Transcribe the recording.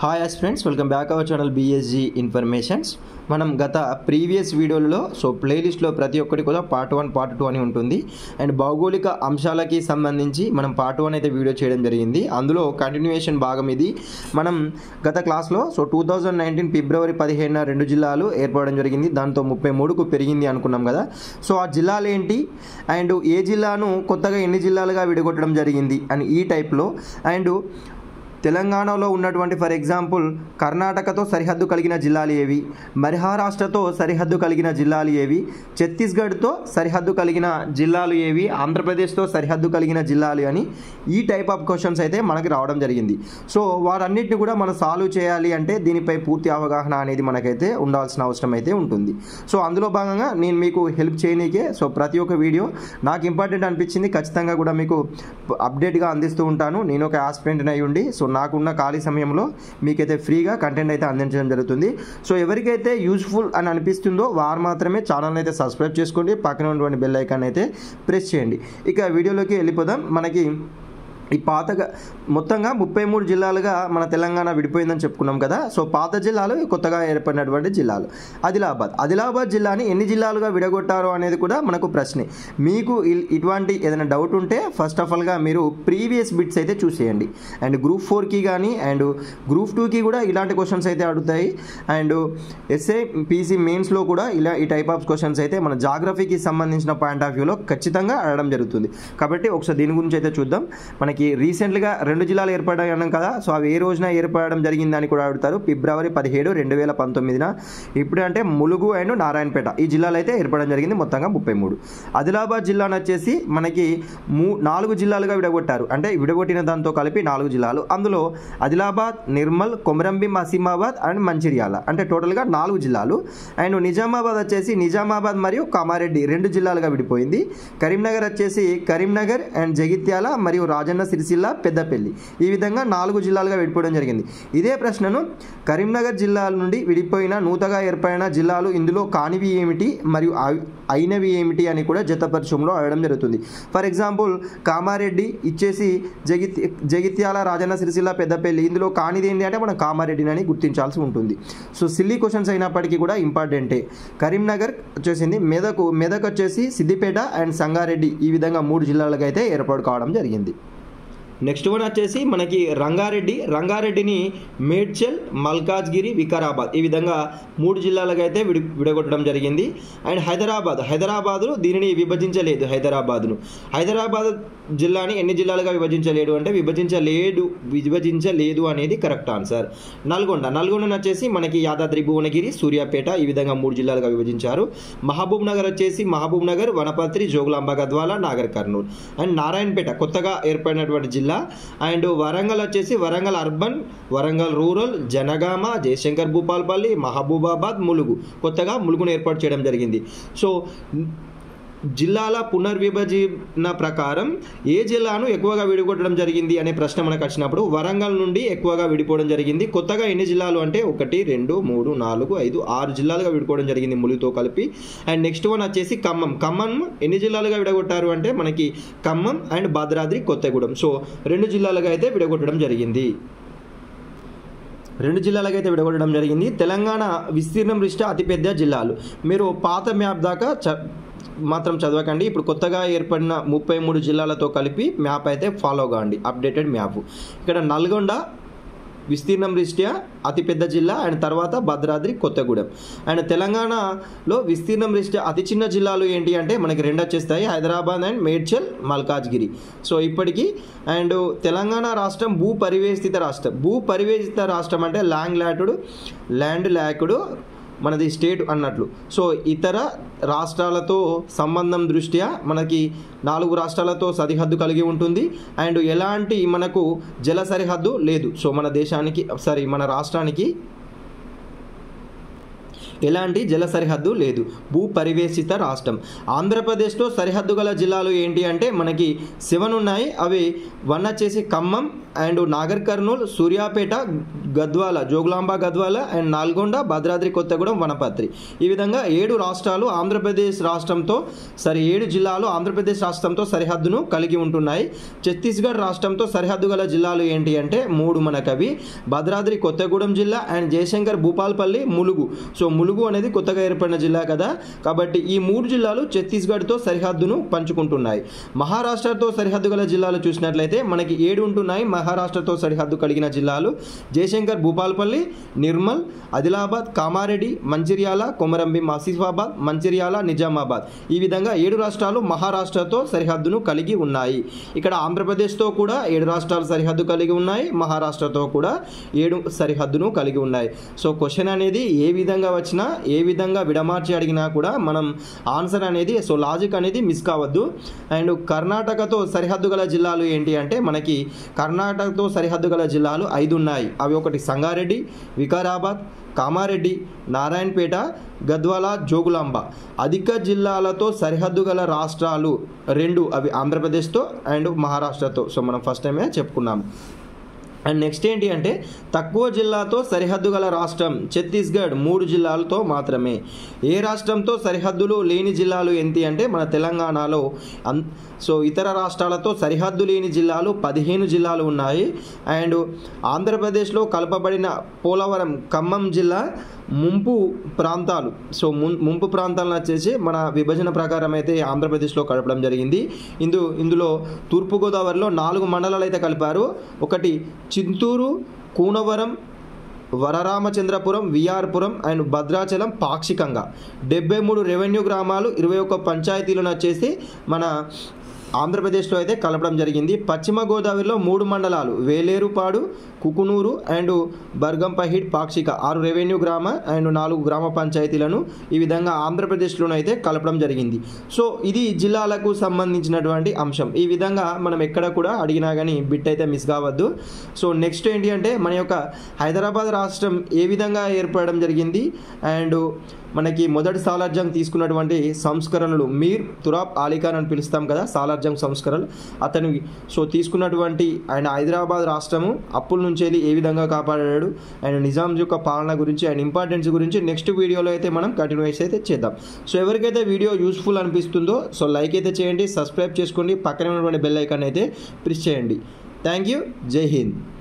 hi యాస్ friends welcome back our channel BSG informations మనం గత ప్రీవియస్ వీడియోలలో సో ప్లేలిస్ట్లో ప్రతి ఒక్కటి కూడా పార్ట్ వన్ పార్ట్ టూ అని ఉంటుంది అండ్ భౌగోళిక అంశాలకి సంబంధించి మనం పార్ట్ వన్ అయితే వీడియో చేయడం జరిగింది అందులో కంటిన్యూయేషన్ భాగం ఇది మనం గత క్లాస్లో సో టూ థౌజండ్ నైన్టీన్ ఫిబ్రవరి పదిహేనున రెండు జిల్లాలు ఏర్పడడం జరిగింది దాంతో ముప్పై మూడుకు పెరిగింది అనుకున్నాం కదా సో ఆ జిల్లాలు ఏంటి అండ్ ఏ జిల్లాను కొత్తగా ఎన్ని జిల్లాలుగా విడగొట్టడం జరిగింది అని ఈ టైప్లో అండ్ తెలంగాణలో ఉన్నటువంటి ఫర్ ఎగ్జాంపుల్ కర్ణాటకతో సరిహద్దు కలిగిన జిల్లాలు ఏవి మహారాష్ట్రతో సరిహద్దు కలిగిన జిల్లాలు ఏవి ఛత్తీస్గఢ్తో సరిహద్దు కలిగిన జిల్లాలు ఏవి ఆంధ్రప్రదేశ్తో సరిహద్దు కలిగిన జిల్లాలు అని ఈ టైప్ ఆఫ్ క్వశ్చన్స్ అయితే మనకి రావడం జరిగింది సో వాటన్నిటిని కూడా మనం సాల్వ్ చేయాలి అంటే దీనిపై పూర్తి అవగాహన అనేది మనకైతే ఉండాల్సిన అవసరం అయితే ఉంటుంది సో అందులో భాగంగా నేను మీకు హెల్ప్ చేయనీకే సో ప్రతి ఒక్క వీడియో నాకు ఇంపార్టెంట్ అనిపించింది ఖచ్చితంగా కూడా మీకు అప్డేట్గా అందిస్తూ ఉంటాను నేను ఒక ఆస్పిరెంట్ అయి ఉండి సో నాకున్న ఖాళీ సమయంలో మీకైతే ఫ్రీగా కంటెంట్ అయితే అందించడం జరుగుతుంది సో ఎవరికైతే యూజ్ఫుల్ అని అనిపిస్తుందో వారు మాత్రమే ఛానల్ అయితే సబ్స్క్రైబ్ చేసుకోండి పక్కన ఉన్నటువంటి బెల్ ఐకాన్ అయితే ప్రెస్ చేయండి ఇక వీడియోలోకి వెళ్ళిపోదాం మనకి ఈ పాతగా మొత్తంగా ముప్పై మూడు జిల్లాలుగా మన తెలంగాణ విడిపోయిందని చెప్పుకున్నాం కదా సో పాత జిల్లాలు కొత్తగా ఏర్పడినటువంటి జిల్లాలు ఆదిలాబాద్ ఆదిలాబాద్ జిల్లాని ఎన్ని జిల్లాలుగా విడగొట్టారు అనేది కూడా మనకు ప్రశ్నే మీకు ఇల్- ఇటువంటి ఏదైనా డౌట్ ఉంటే ఫస్ట్ ఆఫ్ ఆల్గా మీరు ప్రీవియస్ బిట్స్ అయితే చూసేయండి అండ్ గ్రూప్ ఫోర్కి కానీ అండ్ గ్రూప్ టూకి కూడా ఇలాంటి క్వశ్చన్స్ అయితే అడుగుతాయి అండ్ ఎస్ఏ పీసీ మెయిన్స్లో కూడా ఇలా ఈ టైప్ ఆఫ్ క్వశ్చన్స్ అయితే మన జాగ్రఫీకి సంబంధించిన పాయింట్ ఆఫ్ వ్యూలో ఖచ్చితంగా అడగడం జరుగుతుంది కాబట్టి ఒకసారి దీని గురించి అయితే చూద్దాం మనకి రీసెంట్గా రెండు జిల్లాలు ఏర్పడ్డాయి అన్నాం కదా సో అవి ఏ రోజున ఏర్పడడం జరిగిందని కూడా అడుగుతారు ఫిబ్రవరి పదిహేడు రెండు వేల పంతొమ్మిదిన ఇప్పుడు అంటే ములుగు అండ్ నారాయణపేట ఈ జిల్లాలు అయితే ఏర్పడడం జరిగింది మొత్తంగా ముప్పై మూడు ఆదిలాబాద్ జిల్లాను వచ్చేసి మనకి మూ నాలుగు జిల్లాలుగా విడగొట్టారు అంటే విడగొట్టిన దాంతో కలిపి నాలుగు జిల్లాలు అందులో ఆదిలాబాద్ నిర్మల్ కొమరంభీం అసీమాబాద్ అండ్ మంచిర్యాల అంటే టోటల్గా నాలుగు జిల్లాలు అండ్ నిజామాబాద్ వచ్చేసి నిజామాబాద్ మరియు కామారెడ్డి రెండు జిల్లాలుగా విడిపోయింది కరీంనగర్ వచ్చేసి కరీంనగర్ అండ్ జగిత్యాల మరియు రాజన్న సిరిసిల్ల పెద్దపల్లి ఈ విధంగా నాలుగు జిల్లాలుగా విడిపోవడం జరిగింది ఇదే ప్రశ్నను కరీంనగర్ జిల్లా నుండి విడిపోయిన నూతగా ఏర్పడిన జిల్లాలు ఇందులో కానివి ఏమిటి మరియు అవి- అయినవి ఏమిటి అని కూడా జతపరిచయంలో అడగడం జరుగుతుంది ఫర్ ఎగ్జాంపుల్ కామారెడ్డి ఇచ్చేసి జగిత్ జగిత్యాల రాజన్న సిరిసిల్ల పెద్దపల్లి ఇందులో కానిది ఏంటి అంటే మనం కామారెడ్డిని అని గుర్తించాల్సి ఉంటుంది సో సిల్లీ క్వశ్చన్స్ అయినప్పటికీ కూడా ఇంపార్టెంటే కరీంనగర్ వచ్చేసింది మెదక్ మెదక్ వచ్చేసి సిద్దిపేట అండ్ సంగారెడ్డి ఈ విధంగా మూడు జిల్లాలకు అయితే ఏర్పాటు కావడం జరిగింది నెక్స్ట్ వన్ వచ్చేసి మనకి రంగారెడ్డి రంగారెడ్డిని మేడ్చల్ మల్కాజ్గిరి వికారాబాద్ ఈ విధంగా మూడు జిల్లాలకు అయితే విడి విడగొట్టడం జరిగింది అండ్ హైదరాబాద్ హైదరాబాదు దీనిని విభజించలేదు హైదరాబాద్ను హైదరాబాద్ జిల్లాని ఎన్ని జిల్లాలుగా విభజించలేడు అంటే విభజించలేడు విభజించలేదు అనేది కరెక్ట్ ఆన్సర్ నల్గొండ నల్గొండ వచ్చేసి మనకి యాదాద్రి భువనగిరి సూర్యాపేట ఈ విధంగా మూడు జిల్లాలుగా విభజించారు మహబూబ్ నగర్ వచ్చేసి మహబూబ్ నగర్ వనపర్తి జోగులాంబ గద్వాల నాగర్ కర్నూలు అండ్ నారాయణపేట కొత్తగా ఏర్పడినటువంటి జిల్లా అండ్ వరంగల్ వచ్చేసి వరంగల్ అర్బన్ వరంగల్ రూరల్ జనగామ జయశంకర్ భూపాల్పల్లి మహబూబాబాద్ ములుగు కొత్తగా ములుగును ఏర్పాటు చేయడం జరిగింది సో జిల్లాల పునర్విభజన ప్రకారం ఏ జిల్లాను ఎక్కువగా విడిగొట్టడం జరిగింది అనే ప్రశ్న మనకు వచ్చినప్పుడు వరంగల్ నుండి ఎక్కువగా విడిపోవడం జరిగింది కొత్తగా ఎన్ని జిల్లాలు అంటే ఒకటి రెండు మూడు నాలుగు ఐదు ఆరు జిల్లాలుగా విడిపోవడం జరిగింది ములుగుతో కలిపి అండ్ నెక్స్ట్ వన్ వచ్చేసి ఖమ్మం ఖమ్మం ఎన్ని జిల్లాలుగా విడగొట్టారు అంటే మనకి ఖమ్మం అండ్ భద్రాద్రి కొత్తగూడెం సో రెండు జిల్లాలుగా అయితే విడగొట్టడం జరిగింది రెండు జిల్లాలకు అయితే విడగొట్టడం జరిగింది తెలంగాణ విస్తీర్ణం దృష్ట్యా అతిపెద్ద జిల్లాలు మీరు పాత మ్యాప్ దాకా చ మాత్రం చదవకండి ఇప్పుడు కొత్తగా ఏర్పడిన ముప్పై మూడు జిల్లాలతో కలిపి మ్యాప్ అయితే ఫాలో కావండి అప్డేటెడ్ మ్యాప్ ఇక్కడ నల్గొండ విస్తీర్ణం దృష్ట్యా అతిపెద్ద జిల్లా అండ్ తర్వాత భద్రాద్రి కొత్తగూడెం అండ్ తెలంగాణలో విస్తీర్ణం దృష్ట్యా అతి చిన్న జిల్లాలు ఏంటి అంటే మనకి రెండు వచ్చేస్తాయి హైదరాబాద్ అండ్ మేడ్చల్ మల్కాజ్గిరి సో ఇప్పటికీ అండ్ తెలంగాణ రాష్ట్రం భూ పరివేష్టిత రాష్ట్రం భూ పరివేష్టిత రాష్ట్రం అంటే ల్యాండ్ ల్యాటుడు ల్యాండ్ ల్యాకుడు మనది స్టేట్ అన్నట్లు సో ఇతర రాష్ట్రాలతో సంబంధం దృష్ట్యా మనకి నాలుగు రాష్ట్రాలతో సరిహద్దు కలిగి ఉంటుంది అండ్ ఎలాంటి మనకు జల సరిహద్దు లేదు సో మన దేశానికి సారీ మన రాష్ట్రానికి ఎలాంటి జల సరిహద్దు లేదు భూ పరివేషిత రాష్ట్రం ఆంధ్రప్రదేశ్లో సరిహద్దు గల జిల్లాలు ఏంటి అంటే మనకి సెవెన్ ఉన్నాయి అవి వన్ వచ్చేసి ఖమ్మం అండ్ నాగర్ కర్నూల్ సూర్యాపేట గద్వాల జోగులాంబ గద్వాల అండ్ నల్గొండ భద్రాద్రి కొత్తగూడెం వనపర్తి ఈ విధంగా ఏడు రాష్ట్రాలు ఆంధ్రప్రదేశ్ రాష్ట్రంతో సరి ఏడు జిల్లాలు ఆంధ్రప్రదేశ్ రాష్ట్రంతో సరిహద్దును కలిగి ఉంటున్నాయి ఛత్తీస్గఢ్ రాష్ట్రంతో సరిహద్దు గల జిల్లాలు ఏంటి అంటే మూడు మనకవి భద్రాద్రి కొత్తగూడెం జిల్లా అండ్ జయశంకర్ భూపాల్పల్లి ములుగు సో ములుగు అనేది కొత్తగా ఏర్పడిన జిల్లా కదా కాబట్టి ఈ మూడు జిల్లాలు ఛత్తీస్గఢ్తో సరిహద్దును పంచుకుంటున్నాయి మహారాష్ట్రతో సరిహద్దు గల జిల్లాలు చూసినట్లయితే మనకి ఏడు ఉంటున్నాయి మహారాష్ట్రతో సరిహద్దు కలిగిన జిల్లాలు జయశంకర్ భూపాల్పల్లి నిర్మల్ ఆదిలాబాద్ కామారెడ్డి మంచిర్యాల కొమరంభీం ఆసిఫాబాద్ మంచిర్యాల నిజామాబాద్ ఈ విధంగా ఏడు రాష్ట్రాలు మహారాష్ట్రతో సరిహద్దును కలిగి ఉన్నాయి ఇక్కడ ఆంధ్రప్రదేశ్తో కూడా ఏడు రాష్ట్రాలు సరిహద్దు కలిగి ఉన్నాయి మహారాష్ట్రతో కూడా ఏడు సరిహద్దును కలిగి ఉన్నాయి సో క్వశ్చన్ అనేది ఏ విధంగా వచ్చినా ఏ విధంగా విడమార్చి అడిగినా కూడా మనం ఆన్సర్ అనేది సో లాజిక్ అనేది మిస్ కావద్దు అండ్ కర్ణాటకతో సరిహద్దు గల జిల్లాలు ఏంటి అంటే మనకి కర్ణాటకతో సరిహద్దు గల జిల్లాలు ఐదు ఉన్నాయి అవి ఒకటి సంగారెడ్డి వికారాబాద్ కామారెడ్డి నారాయణపేట గద్వాల జోగులాంబ అధిక జిల్లాలతో సరిహద్దు గల రాష్ట్రాలు రెండు అవి ఆంధ్రప్రదేశ్తో అండ్ మహారాష్ట్రతో సో మనం ఫస్ట్ టైమే చెప్పుకున్నాము అండ్ నెక్స్ట్ ఏంటి అంటే తక్కువ జిల్లాతో సరిహద్దు గల రాష్ట్రం ఛత్తీస్గఢ్ మూడు జిల్లాలతో మాత్రమే ఏ రాష్ట్రంతో సరిహద్దులు లేని జిల్లాలు ఏంటి అంటే మన తెలంగాణలో అన్ సో ఇతర రాష్ట్రాలతో సరిహద్దు లేని జిల్లాలు పదిహేను జిల్లాలు ఉన్నాయి అండ్ ఆంధ్రప్రదేశ్లో కలపబడిన పోలవరం ఖమ్మం జిల్లా ముంపు ప్రాంతాలు సో ముం- ముంపు ప్రాంతాలను వచ్చేసి మన విభజన ప్రకారం అయితే ఆంధ్రప్రదేశ్లో కలపడం జరిగింది ఇందు ఇందులో తూర్పుగోదావరిలో నాలుగు మండలాలు అయితే కలిపారు ఒకటి చింతూరు కూనవరం వరరామచంద్రపురం విఆర్పురం అండ్ భద్రాచలం పాక్షికంగా డెబ్బై మూడు రెవెన్యూ గ్రామాలు ఇరవై ఒక్క పంచాయతీలను వచ్చేసి మన ఆంధ్రప్రదేశ్లో అయితే కలపడం జరిగింది పశ్చిమ గోదావరిలో మూడు మండలాలు వేలేరుపాడు కుకునూరు అండ్ బర్గంపహిడ్ పాక్షిక ఆరు రెవెన్యూ గ్రామ అండ్ నాలుగు గ్రామ పంచాయతీలను ఈ విధంగా ఆంధ్రప్రదేశ్లోనూ అయితే కలపడం జరిగింది సో ఇది జిల్లాలకు సంబంధించినటువంటి అంశం ఈ విధంగా మనం ఎక్కడ కూడా అడిగినా కానీ బిట్ అయితే మిస్ కావద్దు సో నెక్స్ట్ ఏంటి అంటే మన యొక్క హైదరాబాద్ రాష్ట్రం ఏ విధంగా ఏర్పడడం జరిగింది అండ్ మనకి మొదటి సాలార్జంగ్ తీసుకున్నటువంటి సంస్కరణలు మీర్ తురాబ్ అలీఖాన్ అని పిలుస్తాం కదా సాలార్జంగ్ సంస్కరణలు అతను సో తీసుకున్నటువంటి ఆయన హైదరాబాద్ రాష్ట్రము అప్పుల నుంచి వెళ్ళి ఏ విధంగా కాపాడాడు ఆయన నిజాం యొక్క పాలన గురించి ఆయన ఇంపార్టెన్స్ గురించి నెక్స్ట్ వీడియోలో అయితే మనం కంటిన్యూస్ అయితే చేద్దాం సో ఎవరికైతే వీడియో యూస్ఫుల్ అనిపిస్తుందో సో లైక్ అయితే చేయండి సబ్స్క్రైబ్ చేసుకోండి పక్కనే ఉన్నటువంటి బెల్ ఐకాన్ అయితే ప్రెస్ చేయండి థ్యాంక్ యూ జై హింద్